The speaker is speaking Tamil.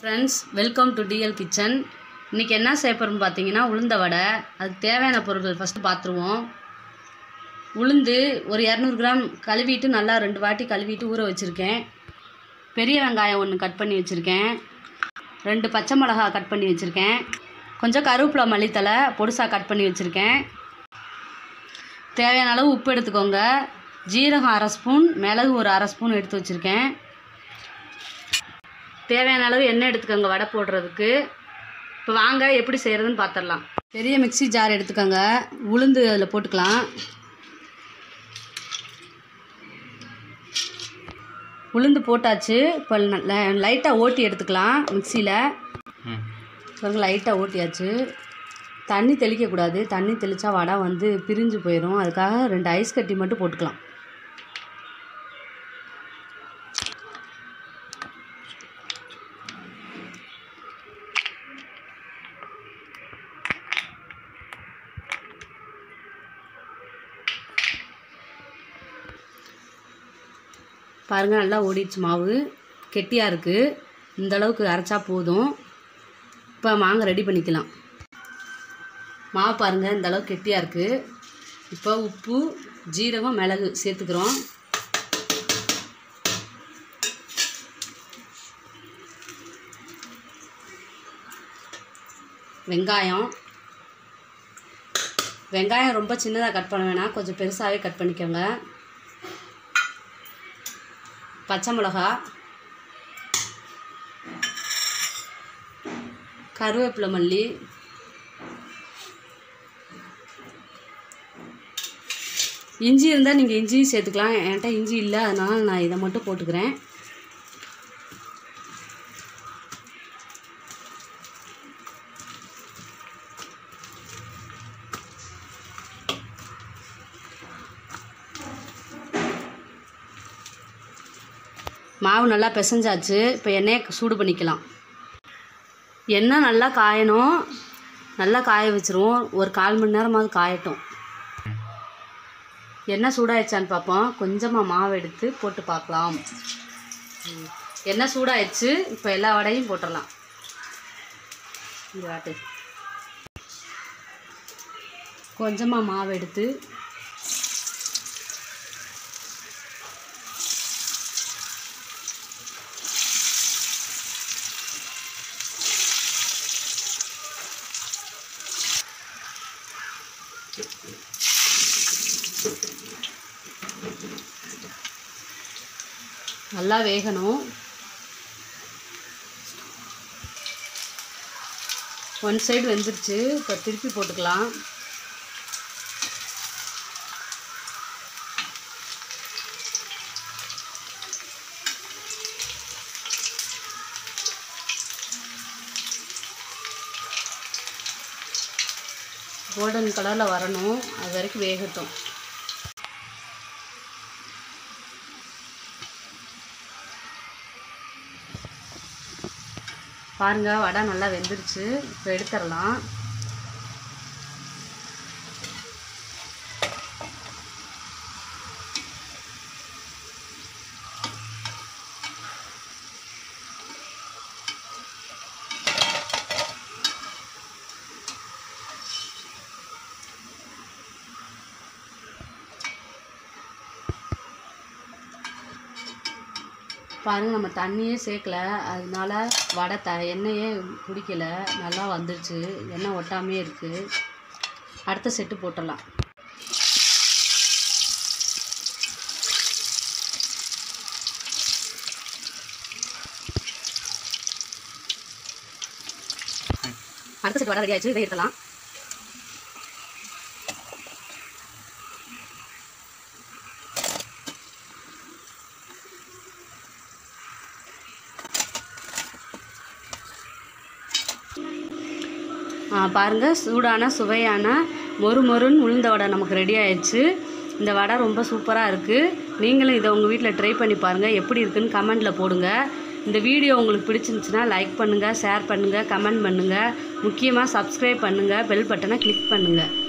Friends welcome to DL kitchen இன்றைக்கி என்ன செய்ய போகிறோம்னு பார்த்தீங்கன்னா உளுந்த வடை அதுக்கு தேவையான பொருட்கள் ஃபஸ்ட்டு பார்த்துருவோம் உளுந்து ஒரு இரநூறு கிராம் கழுவிட்டு நல்லா ரெண்டு வாட்டி கழுவிட்டு ஊற வச்சுருக்கேன் பெரிய வெங்காயம் ஒன்று கட் பண்ணி வச்சுருக்கேன் ரெண்டு பச்சை மிளகா கட் பண்ணி வச்சுருக்கேன் கொஞ்சம் கருவேப்பிலை மல்லித்தலை பொடுசாக கட் பண்ணி வச்சுருக்கேன் தேவையான அளவு உப்பு எடுத்துக்கோங்க ஜீரகம் அரை ஸ்பூன் மிளகு ஒரு அரை ஸ்பூன் எடுத்து வச்சுருக்கேன் தேவையான அளவு எண்ணெய் எடுத்துக்கோங்க வடை போடுறதுக்கு இப்போ வாங்க எப்படி செய்கிறதுன்னு பார்த்துடலாம் பெரிய மிக்ஸி ஜார் எடுத்துக்கோங்க உளுந்து அதில் போட்டுக்கலாம் உளுந்து போட்டாச்சு இப்போ லைட்டாக ஓட்டி எடுத்துக்கலாம் மிக்சியில் பாருங்க லைட்டாக ஓட்டியாச்சு தண்ணி தெளிக்கக்கூடாது தண்ணி தெளித்தா வடை வந்து பிரிஞ்சு போயிடும் அதுக்காக ரெண்டு ஐஸ் கட்டி மட்டும் போட்டுக்கலாம் பாருங்கள் நல்லா ஓடிடுச்சு மாவு கெட்டியாக இருக்குது இந்த அளவுக்கு அரைச்சா போதும் இப்போ மாங்க ரெடி பண்ணிக்கலாம் மாவு பாருங்கள் இந்த அளவுக்கு கெட்டியாக இருக்குது இப்போ உப்பு ஜீரகம் மிளகு சேர்த்துக்கிறோம் வெங்காயம் வெங்காயம் ரொம்ப சின்னதாக கட் பண்ண வேணாம் கொஞ்சம் பெருசாகவே கட் பண்ணிக்கோங்க பச்சை மிளகா கருவேப்பிலை மல்லி இஞ்சி இருந்தால் நீங்கள் இஞ்சியும் சேர்த்துக்கலாம் என்கிட்ட இஞ்சி இல்லை அதனால் நான் இதை மட்டும் போட்டுக்கிறேன் மாவு நல்லா பிசைஞ்சாச்சு இப்போ எண்ணெயை சூடு பண்ணிக்கலாம் எண்ணெய் நல்லா காயணும் நல்லா காய வச்சுருவோம் ஒரு கால் மணி நேரமாவது காயட்டும் எண்ணெய் சூடாயிடுச்சான்னு பார்ப்போம் கொஞ்சமாக மாவு எடுத்து போட்டு பார்க்கலாம் ம். எண்ணெய் சூடாயிடுச்சு இப்போ எல்லா வடையும் போட்டுடலாம் இந்த வாட்டு கொஞ்சமாக மாவு எடுத்து நல்லா வேகணும் ஒன் சைடு வெந்துருச்சு இப்போ திருப்பி போட்டுக்கலாம் கோல்டன் கலரில் வரணும் அது வரைக்கும் வேகட்டும் பாருங்க வடை நல்லா வெந்துருச்சு இப்போ எடுத்துடலாம் பாருங்க நம்ம தண்ணியே சேர்க்கல அதனால வடை த எண்ணெயே குடிக்கல நல்லா வந்துருச்சு எண்ணெய் ஒட்டாமே இருக்குது அடுத்த செட்டு போட்டுடலாம் அடுத்த செட்டு வடை ரெடி ஆயிடுச்சு இதை எடுக்கலாம் ஆ, பாருங்க சூடான சுவையான மொறு மொறுன்னு உளுந்த வடை நமக்கு ரெடி ஆயிடுச்சு இந்த வடை ரொம்ப சூப்பராக இருக்குது நீங்களும் இதை உங்கள் வீட்டில் ட்ரை பண்ணி பாருங்கள் எப்படி இருக்குன்னு கமெண்டில் போடுங்க இந்த வீடியோ உங்களுக்கு பிடிச்சிருந்துச்சுன்னா லைக் பண்ணுங்கள் ஷேர் பண்ணுங்கள் கமெண்ட் பண்ணுங்கள் முக்கியமாக சப்ஸ்கிரைப் பண்ணுங்கள் பெல் பட்டனை கிளிக் பண்ணுங்கள்